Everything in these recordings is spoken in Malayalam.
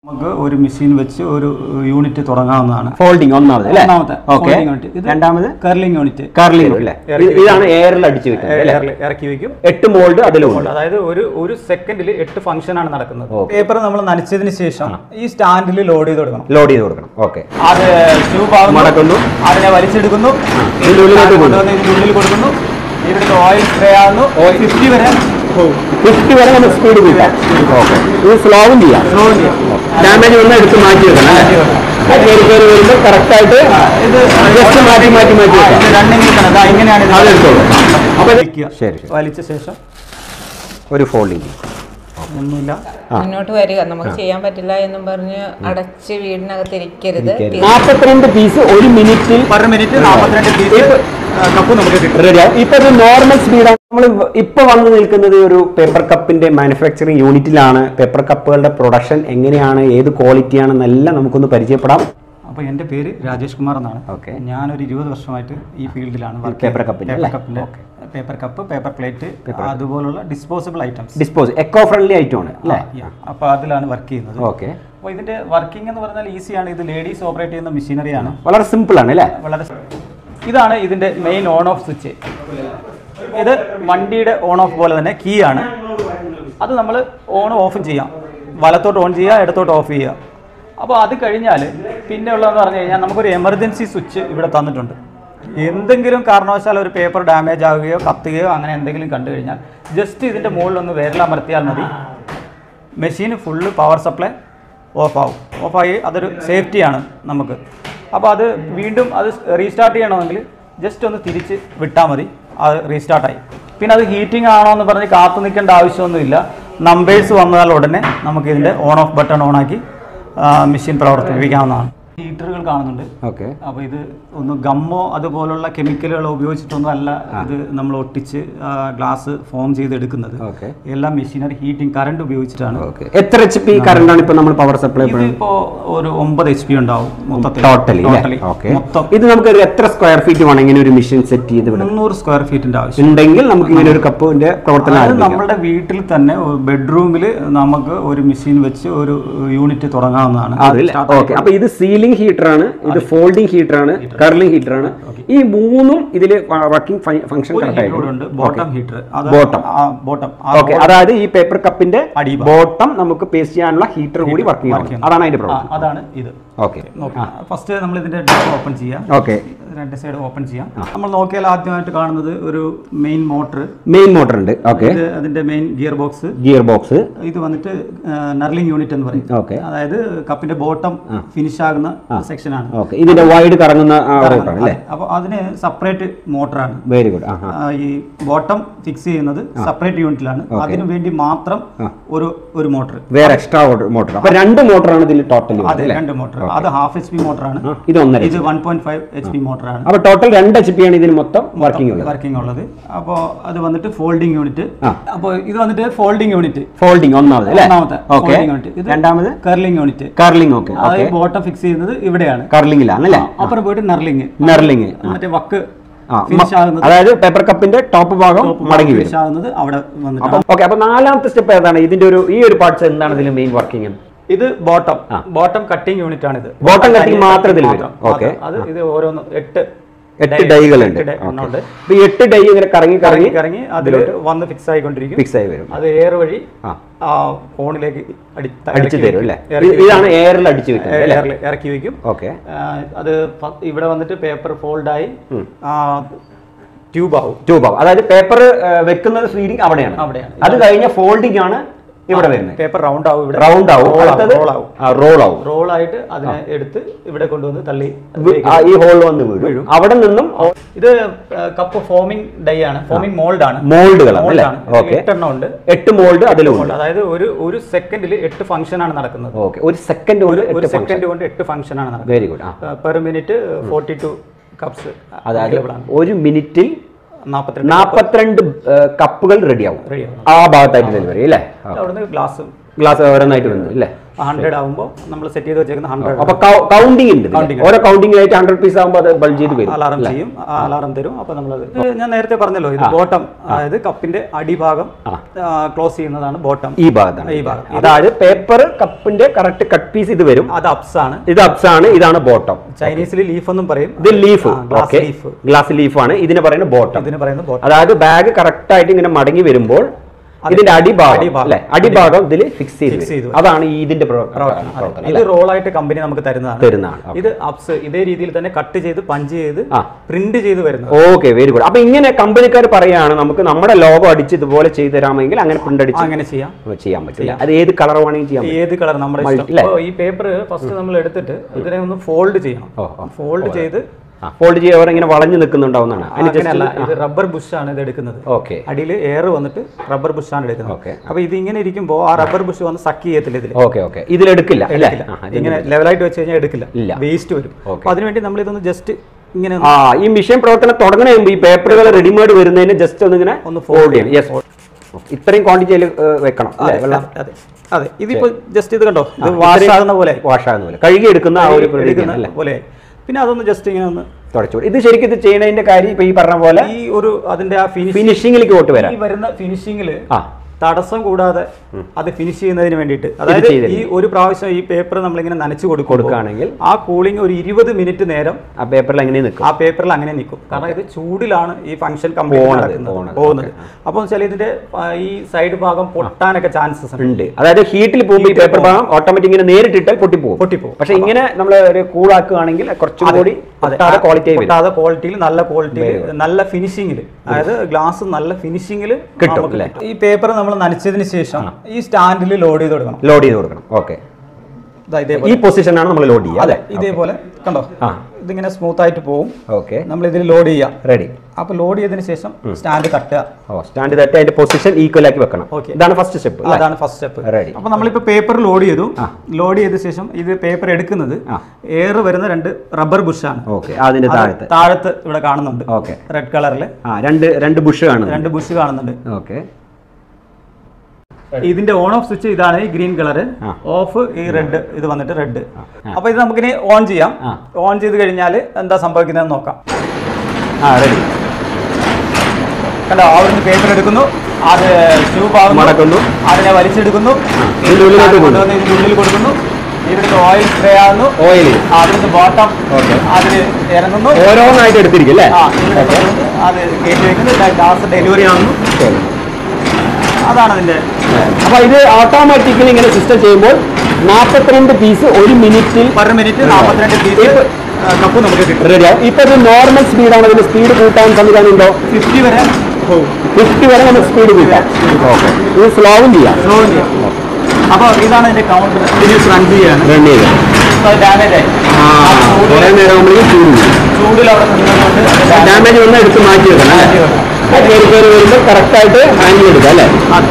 നമുക്ക് ഒരു മെഷീൻ വെച്ച് ഒരു യൂണിറ്റ് തുടങ്ങാവുന്നതാണ് ഫോൾഡിംഗ് ഒന്നാമത് അല്ലേ ഒന്നാമത്തെ ഓക്കെ folding unit. ഇത് രണ്ടാമത് കർലിംഗ് യൂണിറ്റ് കർലിംഗ് അല്ലേ ഇത് ഇതാണ് എയറിൽ അടിച്ചു വെക്കുന്നത് അല്ലേ ഇറക്കി വെക്കും എട്ട് മോൾഡ് അതിലുമുണ്ട് അതായത് ഒരു ഒരു സെക്കൻഡിൽ എട്ട് ഫംഗ്ഷൻ ആണ് നടക്കുന്നത് Okay. പേപ്പർ നമ്മൾ നനച്ചതിന് ശേഷം ഈ സ്റ്റാൻഡിൽ ലോഡ് ചെയ്ത് കൊടുക്കണം ലോഡ് ചെയ്ത് കൊടുക്കണം ഓക്കെ അത് ട്യൂബ് ആകുന്നു മടക്കുന്നു. അതിനെ വലിച്ചെടുക്കുന്നു ഇതിന്റെ ഉള്ളിലോട്ട് ഇത് കൊടുക്കുന്നു. കൊണ്ടുവന്ന് ഇതിന്റെ ഉള്ളിൽ കൊടുക്കുന്നു ഇവിടുത്തെ ഓയിൽ സ്പ്രേ ആകുന്നു ഫിഫ്റ്റി വരെ ഫിഫ്റ്റി വരെ നമുക്ക് സ്പീഡ് കൂട്ടാം ഓക്കെ ഇത് സ്ലോവും ചെയ്യാം സ്ലോ ചെയ്യാം ഡാമേജ് ഒന്ന് എടുത്ത് മാറ്റി വെക്കണം അല്ലേ അത് കയറി കയറി വരുമ്പോൾ കറക്റ്റായിട്ട് ഇത് ജസ്റ്റ് മാറ്റി മാറ്റി മാറ്റി വെക്കാം രണ്ടിങ്ങനെ തന്നെ ദാ ഇങ്ങനെയാണ് ഇത് അത് എടുത്തോളൂ അപ്പോൾ ഇത് വലിക്കുക. ശരി ശരി വലിച്ച ശേഷം ഒരു ഫോൾഡിങ് ഒന്നുമില്ല ആ. മുന്നോട്ട് വരിക നമുക്ക് ചെയ്യാൻ പറ്റില്ല എന്നും പറഞ്ഞ് അടച്ച് വീടിനകത്ത് ഇരിക്കരുത് നാൽപ്പത്തിരണ്ട് പീസ് ഒരു മിനിറ്റിൽ പെർ മിനിറ്റ് നാൽപ്പത്തിരണ്ട് പീസ് കപ്പ് നമുക്ക് കിട്ടും റെഡിയാവും ഇപ്പൊ ഇത് നോർമൽ സ്പീഡാണ് നമ്മൾ ഇപ്പൊ വന്ന് നിൽക്കുന്നത് ഒരു പേപ്പർ കപ്പിന്റെ മാനുഫാക്ചറിങ് യൂണിറ്റിലാണ് പേപ്പർ കപ്പുകളുടെ പ്രൊഡക്ഷൻ എങ്ങനെയാണ് ഏത് ക്വാളിറ്റിയാണെന്നെല്ലാം നമുക്കൊന്ന് പരിചയപ്പെടാം അപ്പോൾ എൻ്റെ പേര് രാജേഷ് കുമാർ എന്നാണ് Okay. ഞാനൊരു ഇരുപത് വർഷമായിട്ട് ഈ ഫീൽഡിലാണ് വർക്ക് paper cup ന്റെ അല്ലേ? കപ്പിൻ്റെ പേപ്പർ കപ്പ് പേപ്പർ പ്ലേറ്റ് അതുപോലുള്ള disposable items dispose eco friendly item ആണ് അല്ലേ അപ്പോൾ അതിലാണ് വർക്ക് ചെയ്യുന്നത് ഓക്കെ അപ്പോൾ ഇതിന്റെ വർക്കിംഗ് എന്ന് പറഞ്ഞാൽ ഈസിയാണ് ഇത് ലേഡീസ് ഓപ്പറേറ്റ് ചെയ്യുന്ന മെഷീനറിയാണ് വളരെ സിമ്പിൾ ആണ് അല്ലേ വളരെ ഇതാണ് ഇതിന്റെ മെയിൻ ഓൺ ഓഫ് സ്വിച്ച് ഇത് വണ്ടിയുടെ ഓൺ ഓഫ് പോലെ തന്നെ കീ ആണ് അത് നമ്മൾ ഓൺ ഓഫും ചെയ്യാം വലത്തോട്ട് ഓൺ ചെയ്യുക ഇടത്തോട്ട് ഓഫ് ചെയ്യുക അപ്പോൾ അത് കഴിഞ്ഞാൽ പിന്നെ ഉള്ളതെന്ന് പറഞ്ഞു കഴിഞ്ഞാൽ നമുക്കൊരു എമർജൻസി സ്വിച്ച് ഇവിടെ തന്നിട്ടുണ്ട് എന്തെങ്കിലും കാരണവശാൽ ഒരു പേപ്പർ ഡാമേജ് ആവുകയോ കത്തുകയോ അങ്ങനെ എന്തെങ്കിലും കണ്ടു കഴിഞ്ഞാൽ ജസ്റ്റ് ഇതിൻ്റെ മുകളിലൊന്ന് വിരലമർത്തിയാൽ മതി മെഷീൻ ഫുള്ള് പവർ സപ്ലൈ ഓഫാവും ഓഫായി അതൊരു സേഫ്റ്റിയാണ് നമുക്ക് അപ്പോൾ അത് വീണ്ടും അത് റീസ്റ്റാർട്ട് ചെയ്യണമെങ്കിൽ ജസ്റ്റ് ഒന്ന് തിരിച്ച് വിട്ടാൽ മതി അത് റീസ്റ്റാർട്ടായി പിന്നെ അത് ഹീറ്റിംഗ് ആണോ എന്ന് പറഞ്ഞ് കാത്തു നിൽക്കേണ്ട ആവശ്യമൊന്നുമില്ല നമ്പേഴ്സ് വന്നാൽ ഉടനെ നമുക്ക് ഇതിൻ്റെ ഓൺ ഓഫ് ബട്ടൺ ഓണാക്കി മെഷീൻ പ്രവർത്തിപ്പിക്കാവുന്നതാണ് ഹീറ്ററുകൾ കാണുന്നുണ്ട് ഓക്കെ അപ്പോൾ ഇത് ഒന്ന് ഗമ്മോ അതുപോലുള്ള കെമിക്കലുകളോ ഉപയോഗിച്ചിട്ടൊന്നും അല്ല ഇത് നമ്മൾ ഒട്ടിച്ച് ഗ്ലാസ് ഫോം ചെയ്തെടുക്കുന്നത് ഓക്കെ എല്ലാം മെഷീനറി ഹീറ്റിംഗ് കറണ്ട് ഉപയോഗിച്ചിട്ടാണ് ഓക്കെ എത്ര എച്ച് പി കറണ്ട് ആണ് ഇപ്പൊ നമ്മൾ പവർ സപ്ലൈ ഇതിപ്പോ ഒരു ഒമ്പത് എച്ച് പി ഉണ്ടാവും മൊത്തത്തിൽ ടോട്ടലി ടോട്ടലി ഓക്കെ മൊത്തം ഇത് നമുക്ക് ഒരു എത്ര സ്ക്വയർ ഫീറ്റ് വേണം ഇങ്ങനെ ഒരു മെഷീൻ സെറ്റ് ചെയ്ത് വിടാൻ മുന്നൂറ് സ്ക്വയർ ഫീറ്റിന്റെ ആവശ്യം ഉണ്ടെങ്കിൽ നമുക്ക് ഇങ്ങനെ ഒരു കപ്പിന്റെ പ്രവർത്തനം അതായത് ആരംഭിക്കാം നമ്മുടെ വീട്ടിൽ തന്നെ ബെഡ്റൂമിൽ നമുക്ക് ഒരു മെഷീൻ വെച്ച് ഒരു യൂണിറ്റ് തുടങ്ങാവുന്നതാണ് ഓക്കെ അപ്പൊ ഇത് സീലിംഗ് ഹീറ്റർ ആണ് ഇത് ഫോൾഡിംഗ് ഹീറ്റർ ആണ് കർലിംഗ് ഹീറ്റർ ആണ് ഈ മൂന്നും ഇതിൽ വർക്കിംഗ് ഫംഗ്ഷൻ ഒരു കറക്റ്റ് ഹീറ്റർ ഉണ്ട് bottom heater Bottom. Bottom okay അതായത് ഈ പേപ്പർ കപ്പിന്റെ അടിഭാഗം. ബോട്ടം നമുക്ക് പേസ്റ്റ് ചെയ്യാനുള്ള ഹീറ്റർ കൂടി വർക്ക് ചെയ്യണം അതാണ് അതിന്റെ പ്രവർത്തനം അതാണ് ഇത് ഓക്കെ ഫസ്റ്റ് നമ്മൾ ഇതിന്റെ ഡോർ ഓപ്പൺ ചെയ്യാം ഓക്കെ രണ്ട് സൈഡ് ഓപ്പൺ ചെയ്യാം നമ്മൾ നോക്കിയാൽ ആദ്യമായിട്ട് കാണുന്നത് ഒരു മെയിൻ മോട്ടർ മെയിൻ മോട്ടർ ഉണ്ട് ഓക്കെ ഇത് അതിന്റെ main gear box gear box ഇത് വന്നിട്ട് നർലിംഗ് യൂണിറ്റ് എന്ന് പറയും ഓക്കെ അതായത് കപ്പിന്റെ ബോട്ടം ഫിനിഷ് ആകുന്ന സെക്ഷൻ ആണ് ഓക്കെ ഇതിന്റെ വൈഡ് കറങ്ങുന്ന റൂട്ടാണ് അല്ലേ അപ്പോൾ അതിന് സെപ്പറേറ്റ് മോട്ടറാണ് വെരി ഗുഡ് ആ ആ, ഈ ബോട്ടം ഫിക്സ് ചെയ്യുന്നത് സെപ്പറേറ്റ് യൂണിറ്റിലാണ് അതിനു വേണ്ടി മാത്രം ഒരു ഒരു മോട്ടർ വേറെ എക്സ്ട്രാ മോട്ടർ അപ്പൊ രണ്ട് മോട്ടറാണ് ഇതിൽ ടോട്ടൽ അതെ രണ്ട് മോട്ടർ അത് ഹാഫ് എച്ച് പി മോട്ടറാണ് ഇത് ഒന്നര ഇത് one point five H P മോട്ടറാണ് അപ്പൊ ടോട്ടൽ രണ്ട് എച്ച് പി ആണ് ഇതിന് മൊത്തം വർക്കിംഗ് ഉള്ളത് വർക്കിംഗ് ഉള്ളത് അപ്പോൾ അത് വന്നിട്ട് ഫോൾഡിംഗ് യൂണിറ്റ് ആ. അപ്പോൾ ഇത് വന്നിട്ട് ഫോൾഡിംഗ് യൂണിറ്റ് ഫോൾഡിംഗ് ഒന്നാമത് അല്ലേ ഒന്നാമത്തെ ഓക്കെ ഫോൾഡിംഗ് യൂണിറ്റ് ഇത് രണ്ടാമത് കർലിംഗ് യൂണിറ്റ് കർലിംഗ് ഓക്കെ അത് ബോട്ടം ഫിക്സ് ചെയ്യുന്നത് ഇവിടെയാണ് കർലിംഗിലാണ് അല്ലേ അപ്പുറം പോയിട്ട് നർലിംഗ് നെർലിംഗ് മറ്റേ വക്ക് ആ ഫിനിഷ് ആകുന്നത് അതായത് പേപ്പർ കപ്പിന്റെ ടോപ്പ് ഭാഗം മടങ്ങി വരും ഫിനിഷ് ആകുന്നത് അവിടെ വന്നിട്ട് അപ്പം ഓക്കെ അപ്പൊ നാലാമത്തെ സ്റ്റെപ്പ് ഏതാണ് ഇതിന്റെ ഒരു ഈ ഒരു പാർട്സ് എന്താണ് ഇതിൽ മെയിൻ വർക്കിംഗ് ഇത് ബോട്ടം ബോട്ടം കട്ടിംഗ് യൂണിറ്റ് ആണ് ഇത് Bottom cutting മാത്രം ഇതിൽ വരും. Okay. അത് ഇത് ഓരോന്ന് എട്ട് എട്ട് ഡൈകളുണ്ട് എട്ട് ഡൈ എണ്ണമുണ്ട്. അപ്പൊ ഈ എട്ട് ഡൈ ഇങ്ങനെ കറങ്ങി കറങ്ങി കറങ്ങി കറങ്ങി അതിൽ വന്ന് ഫിക്സ് ആയിക്കൊണ്ടിരിക്കും ഫിക്സ് ആയി വരും അത് എയർ വഴി ആ ആ ഫോണിലേക്ക് അടി അടിച്ചു തരും അല്ലേ ഇറക്കി ഇത് ഇതാണ് എയറിൽ അടിച്ചു വെക്കുന്നത് അല്ലേ എയറിൽ ഇറക്കി വെക്കും ഓക്കെ ആ, അത് ഫ- ഇവിടെ വന്നിട്ട് പേപ്പർ ഫോൾഡായി ട്യൂബ് ആവും ട്യൂബ് ആവും അതായത് പേപ്പർ വെക്കുന്നത് ഫീഡിങ് അവിടെയാണ് അവിടെയാണ്. അത് കഴിഞ്ഞ ഫോൾഡിംഗ് ആണ് ഇവിടെ വരുന്നത് പേപ്പർ റൗണ്ട് ആവും ഇവിടെ റൗണ്ട് ആവും Roll ആവും, അടുത്തത് roll ആവും റോൾ ആവും റോൾ ആയിട്ട് അതിനെ എടുത്ത് ഇവിടെ കൊണ്ടുവന്ന് തള്ളി വി- ആ, ഈ ഹോളിൽ വന്ന് വീഴും അവിടെ നിന്നും ഇത് കപ്പ് ഫോമിംഗ് ഡൈ ആണ് ഫോമിംഗ് മോൾഡ് ആണ് മോൾഡുകളാണ് അല്ലേ മോൾഡാണ് ഓക്കെ എട്ടെണ്ണം ഉണ്ട് എട്ട് മോൾഡ് അതിലും മോൾഡ് അതായത് ഒരു ഒരു സെക്കൻഡിൽ എട്ട് ഫംഗ്ഷൻ ആണ് നടക്കുന്നത് ഓക്കെ ഒരു സെക്കൻഡ് കൊണ്ട് ഒരു എട്ട് സെക്കൻഡ് കൊണ്ട് എട്ട് ഫംഗ്ഷൻ ആണ് നടക്കുന്നത് വെരി ഗുഡ് ആ per minute forty two cups അതായത് ഒരു മിനിറ്റിൽ നാൽപ്പത്തിരണ്ട് നാൽപ്പത്തിരണ്ട് കപ്പുകൾ റെഡിയാവും റെഡിയാവും ആ ഭാഗത്തായിട്ട് ഡെലിവറി അല്ലേ അവിടുന്ന് ഗ്ലാസ് ഗ്ലാസ് ഓരോന്നായിട്ട് വന്നു അല്ലേ ഹൺഡ്രഡ് ആകുമ്പോൾ നമ്മൾ സെറ്റ് ചെയ്ത് വെച്ചേക്കുന്ന ഹൺഡ്രഡ് അപ്പൊ കൗണ്ടിങ് ഉണ്ട് ഇതില്. Counting ഓരോ കൗണ്ടിംഗ് ആയിട്ട് ഹൺഡ്രഡ് പീസ് ആകുമ്പോൾ അത് ബൾജ് ചെയ്ത് വരും അലാറം ചെയ്യും അലാറം തരും അപ്പൊ നമ്മളത് ഇത് ഞാൻ നേരത്തെ പറഞ്ഞല്ലോ ഇത് ബോട്ടം അതായത് കപ്പിന്റെ അടിഭാഗം ക്ലോസ് ചെയ്യുന്നതാണ് ബോട്ടം ഈ ഭാഗത്താണ് ഈ ഭാഗം അതായത് പേപ്പർ കപ്പിന്റെ കറക്റ്റ് കട്ട് പീസ് ഇത് വരും അത് അപ്സ് ആണ് ഇത് അപ്സ് ആണ് ഇതാണ് ബോട്ടം ചൈനീസിൽ ലീഫ് എന്നും പറയും ഇത് ലീഫ് ആ, glass okay leaf. Glass leaf ആണ് ഇതിന് പറയുന്നത് ബോട്ടം ഇതിന് പറയുന്നത് ബോട്ടം അതായത് ബാഗ് കറക്റ്റ് ആയിട്ട് ഇങ്ങനെ മടങ്ങി വരുമ്പോൾ ഇതിന്റെ അടിഭാഗം അടിഭാഗം. അല്ലെ അടിഭാഗം ഇതിൽ ഫിക്സ് ചെയ്ത് Fix വരും. ചെയ്ത് വരും. അതാണ് ഈ ഇതിന്റെ പ്രവ- പ്രവർത്തനം അതെ. പ്രവർത്തനം ഇത് റോളായിട്ട് കമ്പനി നമുക്ക് തരുന്നതാണ് തരുന്നതാണ് Okay. ഇത് അപ്സ് ഇതേ രീതിയിൽ തന്നെ കട്ട് ചെയ്ത് പഞ്ച് ചെയ്ത് ആ. പ്രിന്റ് ചെയ്ത് വരുന്നത് ഓക്കെ വെരി ഗുഡ് അപ്പൊ ഇങ്ങനെ കമ്പനിക്കാർ പറയാണ് നമുക്ക് നമ്മുടെ ലോഗോ അടിച്ച് ഇതുപോലെ ചെയ്തു തരാമെങ്കിൽ അങ്ങനെ പ്രിന്റ് അടിച്ച് അങ്ങനെ ചെയ്യാം ചെയ്യാൻ പറ്റില്ല അത് ഏത് കളർ വേണമെങ്കിൽ ചെയ്യാൻ പറ്റും ഏത് കളർ നമ്മുടെ Multi- ഇഷ്ടം അല്ലേ? ഇപ്പോ ഈ പേപ്പർ ഫസ്റ്റ് നമ്മൾ എടുത്തിട്ട് ഇതിനെ ഒന്ന് ഫോൾഡ് ചെയ്യണം ഓ, ഓ. ഫോൾഡ് ചെയ്ത് ഫോൾഡ് ചെയ്യുന്നവർ ഇങ്ങനെ വളഞ്ഞു നിൽക്കുന്നുണ്ടാവുന്നതാണ് അതിന് അങ്ങനെയല്ല ഇത് റബ്ബർ ബുഷാണ് ഇത് എടുക്കുന്നത് ഓക്കെ അടിയിൽ എയർ വന്നിട്ട് റബ്ബർ ബുഷാണ് എടുക്കുന്നത് Okay. അപ്പൊ ഇത് ഇങ്ങനെ ഇരിക്കുമ്പോൾ ആ റബ്ബർ ബുഷ് വന്ന് സക്ക് ചെയ്യത്തില്ല ഇതിൽ ഓക്കെ ഓക്കെ ഇതിലെടുക്കില്ല അല്ലേ എടുക്കില്ല. ആ, ഇത് ഇങ്ങനെ ലെവലായിട്ട് വെച്ച് കഴിഞ്ഞാൽ എടുക്കില്ല ഇല്ല. വേസ്റ്റ് വരും Okay. അപ്പൊ അതിനുവേണ്ടി നമ്മൾ ഇതൊന്ന് ജസ്റ്റ് ഇങ്ങനെ ആ ഈ മിഷൻ പ്രവർത്തനം തുടങ്ങണ മുമ്പ് ഈ പേപ്പറുകൾ റെഡിമെയ്ഡ് വരുന്നതിന് ജസ്റ്റ് ഒന്ന് ഇങ്ങനെ ഒന്ന് ഫോൾഡ് ചെയ്യണം യെസ് ഇത്രയും ക്വാണ്ടിറ്റിയിൽ വെക്കണം അല്ലേ അതെ, വെള്ളം അതെ അതെ ഇതിപ്പോ ജസ്റ്റ് ഇത് കണ്ടോ ഇത് വാഷ് ആകുന്ന പോലെ വാഷ് ആകുന്ന പോലെ കഴുകി എടുക്കുന്ന ആ ഒരു പ്രതീതിയാണ് എടുക്കുന്ന അല്ലേ പോലെ പിന്നെ അതൊന്ന് ജസ്റ്റ് ഇങ്ങനെ ഒന്ന് തുടച്ചു ഇത് ശരിക്കും ഇത് ചെയ്യണതിന്റെ കാര്യം ഇപ്പൊ ഈ പറഞ്ഞ പോലെ ഈ ഒരു അതിന്റെ ആ ഫിനിഷ് ഫിനിഷിംഗിലേക്ക് വോട്ട് വരാം ഈ വരുന്ന ഫിനിഷിങ്ങില് ആ തടസ്സം കൂടാതെ അത് ഫിനിഷ് ചെയ്യുന്നതിന് വേണ്ടിയിട്ട് അതായത് ചെയ്തിരുന്നു. ഈ ഒരു പ്രാവശ്യം ഈ പേപ്പർ നമ്മളിങ്ങനെ നനച്ചു കൊടുക്കും കൊടുക്കുകയാണെങ്കിൽ ആ കൂളിംഗ് ഒരു ഇരുപത് മിനിറ്റ് നേരം ആ പേപ്പറിൽ എങ്ങനെ നിൽക്കും ആ പേപ്പറിൽ അങ്ങനെ നിൽക്കും കാരണം ഇത് ചൂടിലാണ് ഈ ഫംഗ്ഷൻ പോണത്, കംപ്ലീറ്റ് പോണത്. പോകുന്നത് അപ്പോൾ വെച്ചാൽ ഇതിന്റെ ആ, ഈ സൈഡ് ഭാഗം പൊട്ടാനൊക്കെ ചാൻസസ് ഉണ്ട് ഉണ്ട് അതായത് ഹീറ്റിൽ പോകുമ്പോൾ ഈ Heat ൽ പേപ്പർ ഭാഗം ഓട്ടോമാറ്റിക് ഇങ്ങനെ നേരിട്ടിട്ടാൽ പൊട്ടിപ്പോകും പൊട്ടിപ്പോകും. പക്ഷെ ഇങ്ങനെ നമ്മൾ ഒരു കൂളാക്കുകയാണെങ്കിൽ കുറച്ചും കൂടി പൊട്ടാതെ ക്വാളിറ്റി ആയി വരും പൊട്ടാതെ ക്വാളിറ്റിയിൽ നല്ല ക്വാളിറ്റിയിൽ നല്ല ഫിനിഷിങ്ങിൽ അതായത് ഗ്ലാസ് നല്ല ഫിനിഷിങ്ങിൽ കിട്ടും, അല്ലേ? ഈ പേപ്പർ നമ്മൾ നനച്ചതിന് ശേഷം ഈ സ്റ്റാൻഡിൽ ലോഡ് ചെയ്ത് കൊടുക്കണം ലോഡ് ചെയ്ത് കൊടുക്കണം ഓക്കെ ദാ ഈ ഇതേപോലെ പൊസിഷനാണ് നമ്മൾ ലോഡ് ചെയ്യുക അതെ അല്ലേ ഇതേപോലെ കണ്ടോ ആ ഇതിങ്ങനെ സ്മൂത്ത് ആയിട്ട് പോകും ഓക്കെ നമ്മൾ ഇതിൽ ലോഡ് ചെയ്യാം റെഡി അപ്പൊ ലോഡ് ചെയ്തതിന് ശേഷം സ്റ്റാൻഡ് തട്ടുക ഓ സ്റ്റാൻഡ് തട്ടി അതിന്റെ പൊസിഷൻ ഈക്വൽ ആക്കി വെക്കണം Okay. ഇതാണ് ഫസ്റ്റ് സ്റ്റെപ്പ് അതാണ് ഫസ്റ്റ് സ്റ്റെപ്പ് Ready. അപ്പൊ നമ്മളിപ്പോ പേപ്പർ ലോഡ് ചെയ്തു ലോഡ് ചെയ്ത ശേഷം ഇത് പേപ്പർ എടുക്കുന്നത് ആ. എയർ വരുന്ന രണ്ട് റബ്ബർ ബുഷാണ് ഓക്കെ അതിന്റെ താഴത്ത് താഴത്ത് ഇവിടെ കാണുന്നുണ്ട് ഓക്കെ റെഡ് കളറിൽ ആ രണ്ട് രണ്ട് ബുഷ് കാണുന്നു രണ്ട് ബുഷ് കാണുന്നുണ്ട് ഓക്കെ ഇതിന്റെ ഓൺ ഓഫ് സ്വിച്ച് ഇതാണ് ഈ ഗ്രീൻ കളർ ആ. ഓഫ് ഈ റെഡ് ഇത് വന്നിട്ട് റെഡ് അപ്പൊ ഇത് നമുക്കിനി ഓൺ ചെയ്യാം ആ. ഓൺ ചെയ്ത് കഴിഞ്ഞാൽ എന്താ സംഭവിക്കുന്നതെന്ന് നോക്കാം ആ റെഡി കണ്ടോ അവിടുന്ന് പേപ്പർ എടുക്കുന്നു അത് ട്യൂബ് ആകുന്നു മടക്കുന്നു. അതിനെ വലിച്ചെടുക്കുന്നു ഇതിന്റെ ഉള്ളിലോട്ട് അത് കൊണ്ടുവന്നു. കൊണ്ടുവന്ന് ഇതിന്റെ ഉള്ളിൽ കൊടുക്കുന്നു ഇവിടുത്തെ ഓയിൽ സ്പ്രേ ആകുന്നു ഓയിൽ അവിടുന്ന് ബോട്ടം Okay. അതിൽ ഇറങ്ങുന്നു ഓരോന്നായിട്ട് എടുത്തിരിക്കും അല്ലേ ആ ഇവിടെ കൊണ്ടുവന്ന് അത് കയറ്റി വെക്കുന്നു ഗ്ലാസ് ഡെലിവറി ആകുന്നു ശരി. അതാണ് അതിന്റെ അപ്പൊ ഇത് ഓട്ടോമാറ്റിക്കലി ഇങ്ങനെ സിസ്റ്റം ചെയ്യുമ്പോൾ നാൽപ്പത്തിരണ്ട് പീസ് ഒരു മിനിറ്റിൽ പെർ മിനിറ്റ് നാൽപ്പത്തിരണ്ട് പീസ് കപ്പ് നമുക്ക് കിട്ടും റെഡി ആവും ഇപ്പൊ ഇത് നോർമൽ സ്പീഡാണ് ഇതിന് സ്പീഡ് കൂട്ടാൻ സംവിധാനം ഉണ്ടോ ഫിഫ്റ്റി വരെ പോകും ഫിഫ്റ്റി വരെ നമുക്ക് സ്പീഡ് കൂട്ടാം ഓക്കെ ഇത് സ്ലോവും ചെയ്യാം സ്ലോ ചെയ്യാം അപ്പോൾ ഇതാണ് ഇതിന്റെ കൗണ്ടർ ഇതിന് റൺ ചെയ്യാണ് റൺ ചെയ്ത് ഡാമേജ് ആയി ആ കുറെ നേരം ആകുമ്പോഴേക്കും ചൂട് കൂടും. ചൂടിൽ അവിടെ നിന്നുകൊണ്ട് അത് damage ഡാമേജ് വന്നാൽ എടുത്ത് മാറ്റി വെക്കണം അല്ലേ മാറ്റി വെക്കണം. കയറി കയറി വരുമ്പോൾ കറക്റ്റായിട്ട് ഹാൻഡിൽ എടുക്കാം അല്ലേ അത്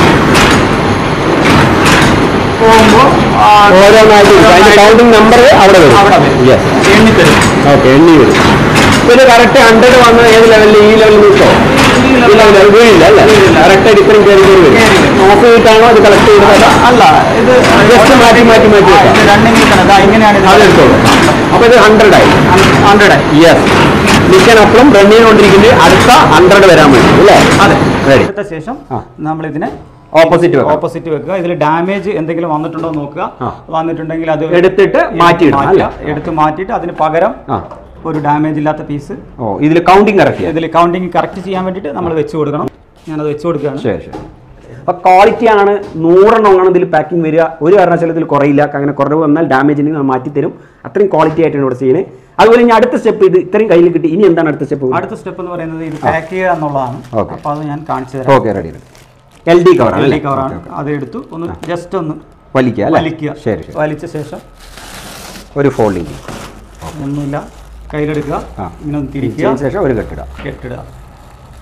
പോകുമ്പോൾ ഓരോന്നായിട്ട് എടുക്കാം. അതിന്റെ കൗണ്ടിങ് നമ്പർ അവിടെ വരും അവിടെ വരും. യെസ് എണ്ണിത്തരും ഓക്കെ എണ്ണി വരും പിന്നെ കറക്റ്റ് ഹൺഡ്രഡ് വന്ന ഏത് ലെവലിൽ ഈ ലെവലിൽ നിൽക്കോ ഈ ലെവലിൽ വീഴില്ല അല്ലേ കറക്റ്റായിട്ട് ഇത്രയും കയറി കയറി വരും കയറി വരും. ഓഫ് ചെയ്തിട്ടാണോ അത് കളക്ട് ചെയ്യുന്നത് അല്ല ഇത് Just മാറ്റി മാറ്റി മാറ്റി വെക്കാം. രണ്ടിങ്ങനെ തന്നെ ദാ ഇങ്ങനെയാണ് അത് എടുത്തോളൂ അപ്പൊ ഇത് ഹൺഡ്രഡ് ആയി ഹൺഡ്രഡ് ആയി യെസ് നിൽക്കാൻ അപ്പുറം റൺ ചെയ്തുകൊണ്ടിരിക്കുന്നത് അടുത്ത ഹൺഡ്രഡ് വരാൻ വേണ്ടി അല്ലേ അതെ റെഡി എടുത്ത ശേഷം ആ. നമ്മൾ ഇതിനെ ഓപ്പോസിറ്റ് വെക്കാം ഓപ്പോസിറ്റ് വെക്കുക ഇതിൽ ഡാമേജ് എന്തെങ്കിലും വന്നിട്ടുണ്ടോ എന്ന് നോക്കുക ആ. വന്നിട്ടുണ്ടെങ്കിൽ അത് എടുത്തിട്ട് മാറ്റിയിടണം മാറ്റുക. അല്ലേ എടുത്ത് മാറ്റിയിട്ട് അതിന് പകരം ആ ഒരു ഡാമേജ് ഇല്ലാത്ത പീസ് ഓ ഇതിൽ കൗണ്ടിങ് കറക്റ്റ് ചെയ്യാം ഇതിൽ കൗണ്ടിങ് കറക്റ്റ് ചെയ്യാൻ വേണ്ടിയിട്ട് നമ്മൾ വെച്ച് കൊടുക്കണം ഞാനത് വെച്ച് കൊടുക്കുകയാണ് ശരി ശരി അപ്പൊ ക്വാളിറ്റി ആണ് നൂറെണ്ണം ആണ് ഇതിൽ പാക്കിംഗ് വരിക ഒരു കാരണവശാലും ഇതിൽ കുറയില്ല അങ്ങനെ കുറവ് വന്നാൽ ഡാമേജ് ഉണ്ടെങ്കിൽ നമ്മൾ മാറ്റി തരും അത്രയും ക്വാളിറ്റി ആയിട്ടാണ് ഇവിടെ ചെയ്യുന്നത് അതുപോലെ ഇനി അടുത്ത സ്റ്റെപ്പ് ഇത് ഇത്രയും കയ്യിൽ കിട്ടി ഇനി എന്താണ് അടുത്ത സ്റ്റെപ്പ് അടുത്ത സ്റ്റെപ്പ് എന്ന് പറയുന്നത് ഇത് പാക്ക് ചെയ്യുക എന്നുള്ളതാണ് Okay. അപ്പോൾ അത് ഞാൻ കാണിച്ചു തരാം okay ready L D cover L അല്ലേ ഡി കവറാണ് അത് എടുത്തു ഒന്ന് ജസ്റ്റ് ഒന്ന് വലിക്കുക അല്ലേ വലിക്കുക ശരി ശരി വലിച്ച ശേഷം ഒരു ഫോൾഡിങ് ഒന്നുമില്ല കയ്യിലെടുക്കുക ആ. ഇങ്ങനെ ഒന്ന് തിരിക്കുക തിരിച്ചതിന് ശേഷം ഒരു കെട്ടിട കെട്ടിടുക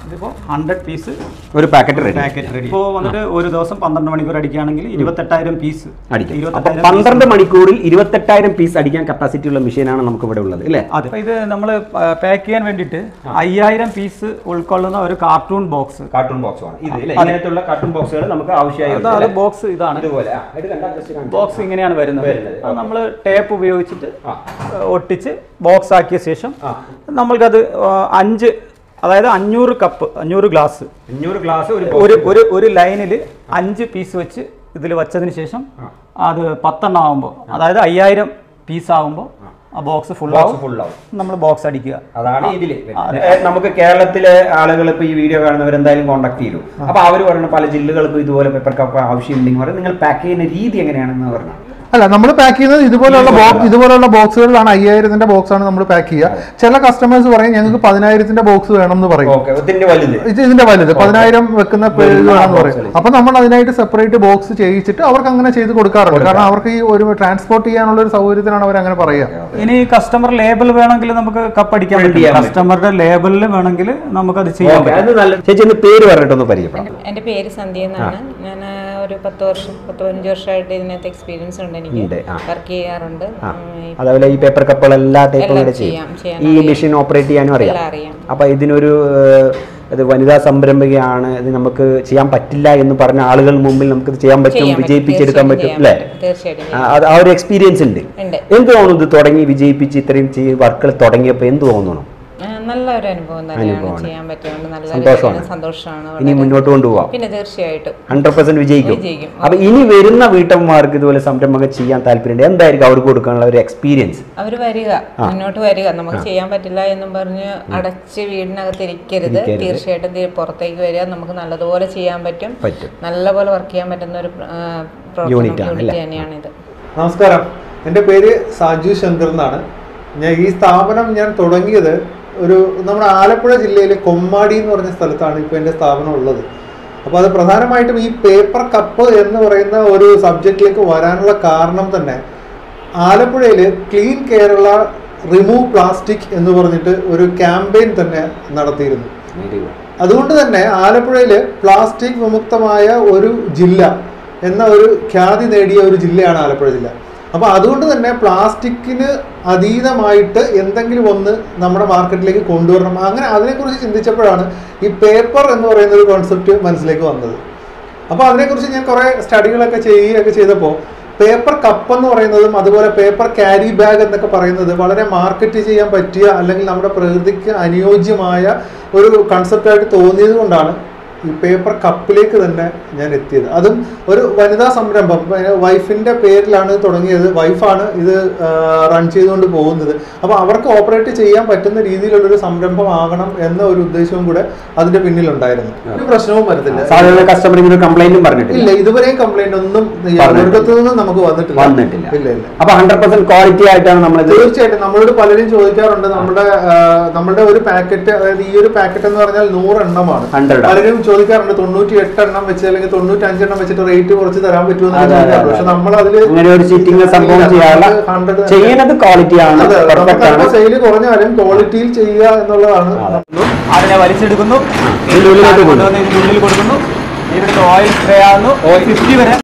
ഇതിപ്പോൾ ഹൺഡ്രഡ് പീസ് ഒരു പാക്കറ്റ് റെഡി പാക്കറ്റ് റെഡി ഇപ്പോൾ വന്നിട്ട് ഒരു ദിവസം പന്ത്രണ്ട് മണിക്കൂർ അടിക്കുകയാണെങ്കിൽ ഇരുപത്തെട്ടായിരം പീസ് അടിക്കാം അപ്പൊ പന്ത്രണ്ട് മണിക്കൂറിൽ ഇരുപത്തെട്ടായിരം പീസ് അടിക്കാൻ കപ്പാസിറ്റി ഉള്ള മെഷീനാണ് നമുക്ക് ഇവിടെ ഉള്ളത് അല്ലേ അതെ അപ്പൊ ഇത് നമ്മൾ പാക്ക് ചെയ്യാൻ വേണ്ടിയിട്ട് അയ്യായിരം പീസ് ഉൾക്കൊള്ളുന്ന ഒരു കാർട്ടൂൺ ബോക്സ് കാർട്ടൂൺ ബോക്സ് ആണ് ഇത് ഇല്ലേ? ഇങ്ങനത്തുള്ള കാർട്ടൂൺ ബോക്സുകൾ നമുക്ക് ആവശ്യമായി വരും, അതാണ് അല്ലേ? ബോക്സ് ഇതാണ് ഇതുപോലെ ആ, ഇത് കണ്ടാ just കാണിച്ചു. ബോക്സ് ഇങ്ങനെയാണ് വരുന്നത് വരുന്നത്, അത് നമ്മൾ ടേപ്പ് ഉപയോഗിച്ചിട്ട് ആ. ഏഹ്, ഒട്ടിച്ച് ബോക്സ് ആക്കിയ ശേഷം ആ. നമ്മൾക്കത് ഏഹ്, അഞ്ച് അതായത് അഞ്ഞൂറ് കപ്പ് അഞ്ഞൂറ് ഗ്ലാസ് അഞ്ഞൂറ് ഗ്ലാസ് ഒരു ഒരു ഒരു ഒരു ലൈനിൽ അഞ്ച് പീസ് വെച്ച് ഇതിൽ വെച്ചതിന് ശേഷം അത് പത്തെണ്ണം ആകുമ്പോൾ അതായത് അയ്യായിരം പീസ് ആകുമ്പോൾ ആ ബോക്സ് ഫുൾ ബോക്സ് ആവും ഫുൾ ആവും നമ്മൾ ബോക്സ് അടിക്കുക അതാണ് ഇതില് അതെ. ഏ, നമുക്ക് കേരളത്തിലെ ആളുകൾ ഇപ്പൊ ഈ വീഡിയോ കാണുന്നവർ എന്തായാലും കോൺടാക്ട് ചെയ്തു അപ്പൊ അവർ പറയുന്ന പല ജില്ലകൾക്കും ഇതുപോലെ പേപ്പർ കപ്പ് ആവശ്യമുണ്ടെങ്കിൽ പറയും നിങ്ങൾ പാക്ക് ചെയ്യുന്ന രീതി എങ്ങനെയാണെന്ന് പറഞ്ഞു അല്ല നമ്മൾ പാക്ക് ചെയ്യുന്നത് ഇതുപോലുള്ള ബോക്സ് ഇതുപോലുള്ള ബോക്സുകളിലാണ് അയ്യായിരത്തിന്റെ ബോക്സ് ആണ് നമ്മൾ പാക്ക് ചെയ്യുക ചില കസ്റ്റമേഴ്സ് പറയും ഞങ്ങൾക്ക് പതിനായിരത്തിന്റെ ബോക്സ് വേണം എന്ന് പറയും ഓക്കെ ഇതിന്റെ വലുത് ഇത് ഇതിന്റെ വലുത് പതിനായിരം വെക്കുന്ന പേര് വരുന്ന വേണമെന്ന് box പറയും കള്. അപ്പൊ നമ്മൾ അതിനായിട്ട് സെപ്പറേറ്റ് ബോക്സ് ചെയ്യിച്ചിട്ട് അവർക്ക് അങ്ങനെ ചെയ്ത് കൊടുക്കാറുണ്ട് കാരണം അവർക്ക് ഈ ഒരു ട്രാൻസ്പോർട്ട് ചെയ്യാനുള്ള ഒരു സൗകര്യത്തിനാണ് അവർ അങ്ങനെ പറയുക ഇനി കസ്റ്റമർ ലേബൽ വേണമെങ്കിൽ നമുക്ക് കപ്പ് അടിക്കാൻ Print പറ്റും ചെയ്യാൻ പറ്റും. കസ്റ്റമറുടെ ലേബലിൽ വേണമെങ്കിൽ നമുക്കത് ചെയ്യാൻ ഓക്കെ പറ്റും അത് നല്ല ചേച്ചി ഒന്ന് പേര് പറഞ്ഞിട്ടൊന്ന് പരിചയപ്പെടാം എൻ്റെ പേര് സന്ധ്യ എന്നാണ് ഞാൻ ആ, ഒരു പത്ത് വർഷം പത്ത് പതിനഞ്ച് വർഷമായിട്ട് ഇതിനകത്ത് എക്സ്പീരിയൻസ് ഉണ്ട് എനിക്ക് ഉണ്ട്, ആ. വർക്ക് ചെയ്യാറുണ്ട് ആ ഉം, ഈ അതേപോലെ ഈ പേപ്പർ കപ്പുകൾ എല്ലാ ടൈപ്പും എല്ലാം കൂടെ ചെയ്യാം, ചെയ്യും ചെയ്യാൻ ഈ അറിയാം. മെഷീൻ ഓപ്പറേറ്റ് ചെയ്യാനും അറിയാം എല്ലാം അറിയാം അപ്പൊ ഇതിനൊരു ഏഹ്, ഇത് വനിതാ സംരംഭകയാണ് ഇത് നമുക്ക് ചെയ്യാൻ പറ്റില്ല എന്ന് പറഞ്ഞ ആളുകൾ മുമ്പിൽ നമുക്ക് ഇത് ചെയ്യാൻ പറ്റും ചെയ്യാൻ പറ്റും, വിജയിപ്പിച്ചെടുക്കാൻ പറ്റും തീർച്ചയായും അല്ലേ ചെയ്യാൻ പറ്റും, തീർച്ചയായിട്ടും ആ, ചെയ്യാം. അത് ആ ഒരു എക്സ്പീരിയൻസ് ഉണ്ട് ഉണ്ട് എന്ത് തോന്നുന്നു ഇത് തുടങ്ങി വിജയിപ്പിച്ച് ഇത്രയും വർക്കുകൾ തുടങ്ങിയപ്പോൾ എന്ത് തോന്നുന്നു ആ, നല്ല ഒരു അനുഭവം തന്നെയാണ് അനുഭവമാണ്. ചെയ്യാൻ പറ്റുന്നത് നല്ല സന്തോഷമാണ്. സന്തോഷമാണ് ഇനി വളരെ. മുന്നോട്ട് കൊണ്ടുപോവാം പിന്നെ തീർച്ചയായിട്ടും ഹൺഡ്രഡ് പെർസെന്റ് വിജയിക്കും വിജയിക്കും. അപ്പൊ ഇനി വരുന്ന വീട്ടമ്മമാർക്ക് ഇതുപോലെ സംരംഭങ്ങൾ ചെയ്യാൻ താല്പര്യമുണ്ട് എന്തായിരിക്കും അവർക്ക് കൊടുക്കാനുള്ള ഒരു എക്സ്പീരിയൻസ് അവര് വരിക മുന്നോട്ട് വരിക നമുക്ക് ചെയ്യാൻ പറ്റില്ല എന്നും പറഞ്ഞ് അടച്ച് വീടിനകത്ത് ഇരിക്കരുത് ഇരിക്കരുത്. തീർച്ചയായിട്ടും തീ- പുറത്തേക്ക് വരിക നമുക്ക് നല്ലതുപോലെ ചെയ്യാൻ പറ്റും പറ്റും നല്ലപോലെ വർക്ക് ചെയ്യാൻ പറ്റുന്ന ഒരു ആ, പ്രവർത്തനം Unit ആണ് യൂണിറ്റ് അല്ലേ? തന്നെയാണിത് നമസ്കാരം എൻ്റെ പേര് സാജു ശങ്കർ എന്നാണ് ഞാൻ ഈ സ്ഥാപനം ഞാൻ തുടങ്ങിയത് ഒരു നമ്മുടെ ആലപ്പുഴ ജില്ലയിലെ കൊമ്മാടി എന്ന് പറഞ്ഞ സ്ഥലത്താണ് ഇപ്പോൾ എൻ്റെ സ്ഥാപനം ഉള്ളത് അപ്പോൾ അത് പ്രധാനമായിട്ടും ഈ പേപ്പർ കപ്പ് എന്ന് പറയുന്ന ഒരു സബ്ജക്റ്റിലേക്ക് വരാനുള്ള കാരണം തന്നെ ആലപ്പുഴയിൽ ക്ലീൻ കേരള റിമൂവ് പ്ലാസ്റ്റിക് എന്ന് പറഞ്ഞിട്ട് ഒരു ക്യാമ്പയിൻ തന്നെ നടത്തിയിരുന്നു അതുകൊണ്ട് തന്നെ ആലപ്പുഴയിൽ പ്ലാസ്റ്റിക് വിമുക്തമായ ഒരു ജില്ല എന്ന ഒരു ഖ്യാതി നേടിയ ഒരു ജില്ലയാണ് ആലപ്പുഴ ജില്ല അപ്പോൾ അതുകൊണ്ട് തന്നെ പ്ലാസ്റ്റിക്കിന് അതീതമായിട്ട് എന്തെങ്കിലും ഒന്ന് നമ്മുടെ മാർക്കറ്റിലേക്ക് കൊണ്ടുവരണം അങ്ങനെ അതിനെക്കുറിച്ച് ചിന്തിച്ചപ്പോഴാണ് ഈ പേപ്പർ എന്ന് പറയുന്ന ഒരു കോൺസെപ്റ്റ് മനസ്സിലേക്ക് വന്നത് അപ്പോൾ അതിനെക്കുറിച്ച് ഞാൻ കുറേ സ്റ്റഡികളൊക്കെ ചെയ്യുകയൊക്കെ ചെയ്തപ്പോൾ പേപ്പർ കപ്പ് എന്ന് പറയുന്നതും അതുപോലെ പേപ്പർ ക്യാരി ബാഗ് എന്നൊക്കെ പറയുന്നത് വളരെ മാർക്കറ്റ് ചെയ്യാൻ പറ്റിയ അല്ലെങ്കിൽ നമ്മുടെ പ്രകൃതിക്ക് അനുയോജ്യമായ ഒരു കൺസെപ്റ്റായിട്ട് തോന്നിയത് കൊണ്ടാണ് ഈ പേപ്പർ കപ്പിലേക്ക് തന്നെ ഞാൻ എത്തിയത് അതും ഒരു വനിതാ സംരംഭം വൈഫിന്റെ പേരിലാണ് തുടങ്ങിയത് വൈഫാണ് ഇത് റൺ ചെയ്തുകൊണ്ട് പോകുന്നത് അപ്പോൾ അവർക്ക് ഓപ്പറേറ്റ് ചെയ്യാൻ പറ്റുന്ന രീതിയിലുള്ളൊരു സംരംഭം ആകണം എന്ന ഒരു ഉദ്ദേശവും കൂടെ അതിന്റെ പിന്നിലുണ്ടായിരുന്നു ഒരു പ്രശ്നവും വരത്തില്ല സാധാരണ കസ്റ്റമർ ഇങ്ങനെ കംപ്ലൈന്റും പറഞ്ഞിട്ടില്ല ഇല്ല ഇതുവരെയും കംപ്ലൈന്റ് ഒന്നും ഒരിടത്തു നിന്നും നമുക്ക് വന്നിട്ടില്ല വന്നിട്ടില്ല ഇല്ല ഇല്ല അപ്പൊ ഹൺഡ്രഡ് പെർസെന്റ് ക്വാളിറ്റി ആയിട്ടാണ് നമ്മളിത് തീർച്ചയായിട്ടും നമ്മളോട് പലരും ചോദിക്കാറുണ്ട് നമ്മുടെ ആ, നമ്മുടെ ഒരു പാക്കറ്റ് അതായത് ഈ ഒരു പാക്കറ്റ് എന്ന് പറഞ്ഞാൽ നൂറെണ്ണമാണ് 100 ആണ്. പലരും ചോദിക്കാറുണ്ട് തൊണ്ണൂറ്റി എട്ട് എണ്ണം വെച്ച് അല്ലെങ്കിൽ തൊണ്ണൂറ്റി അഞ്ചെണ്ണം വെച്ചിട്ട് റേറ്റ് കുറച്ച് തരാൻ പറ്റുമോ അതെ, അതെ, ചോദിക്കാറുണ്ട് അതെ. പക്ഷെ നമ്മൾ അതില് അങ്ങനെ ഒരു ചീറ്റിംഗ് സംഭവം ചെയ്യാനുള്ള ചെയ്യുന്നത് ക്വാളിറ്റി ആണ് പെർഫെക്റ്റ് ആണ് സെയില് കുറഞ്ഞാലും ക്വാളിറ്റിയിൽ ചെയ്യുക എന്നുള്ളതാണ് അതിനെ വലിച്ചെടുക്കുന്നു ഇതിന്റെ ഉള്ളിലോട്ട് കൊണ്ടുവരും. കൊണ്ടുവന്ന് ഇതിന്റെ ഉള്ളിൽ കൊടുക്കുന്നു ഇവിടുത്തെ ഓയിൽ സ്പ്രേ ആകുന്നു ഫിഫ്റ്റി വരെ